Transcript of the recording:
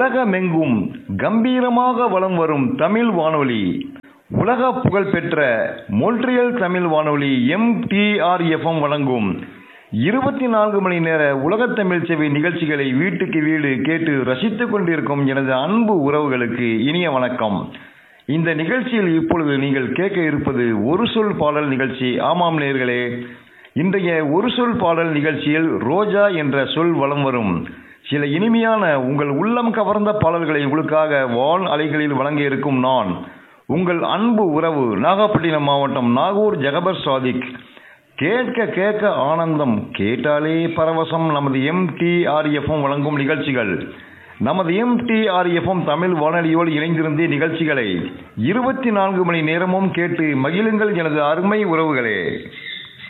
உலகமெங்கும் கம்பீரமாக வலம் வரும் தமிழ் வானொலி உலக புகழ்பெற்ற மொன்ட்ரியல் தமிழ் வானொலி எம்டிஆர்எஃப்எம் வழங்கும் இருபத்தி நான்கு மணி நேர உலகத் தமிழ் செவி நிகழ்ச்சிகளை வீட்டுக்கு வீடு கேட்டு ரசித்துக் கொண்டிருக்கும் எனது அன்பு உறவுகளுக்கு இனிய வணக்கம் இந்த நிகழ்ச்சியில் இப்பொழுது நீங்கள் கேட்க இருப்பது ஒரு சொல் பாடல் நிகழ்ச்சி ஆமாம் நேர்களே இன்றைய ஒரு சொல் பாடல் நிகழ்ச்சியில் ரோஜா என்ற சொல் வலம் வரும் சில இனிமையான உங்கள் உள்ளம் கவர்ந்த பாடல்களை உங்களுக்காக வான் அலைகளில் வழங்க இருக்கும் நான் உங்கள் அன்பு உறவு நாகப்பட்டினம் மாவட்டம் நாகூர் ஜகபர் சாதிக் கேட்க கேட்க ஆனந்தம் கேட்டாலே பரவசம் நமது எம்டிஆர்எஃப்எம் வழங்கும் நிகழ்ச்சிகள் நமது எம்டிஆர்எஃப்எம் தமிழ் வானொலியோடு இணைந்திருந்த நிகழ்ச்சிகளை இருபத்தி நான்கு மணி நேரமும் கேட்டு மகிழுங்கள் எனது அருமை உறவுகளே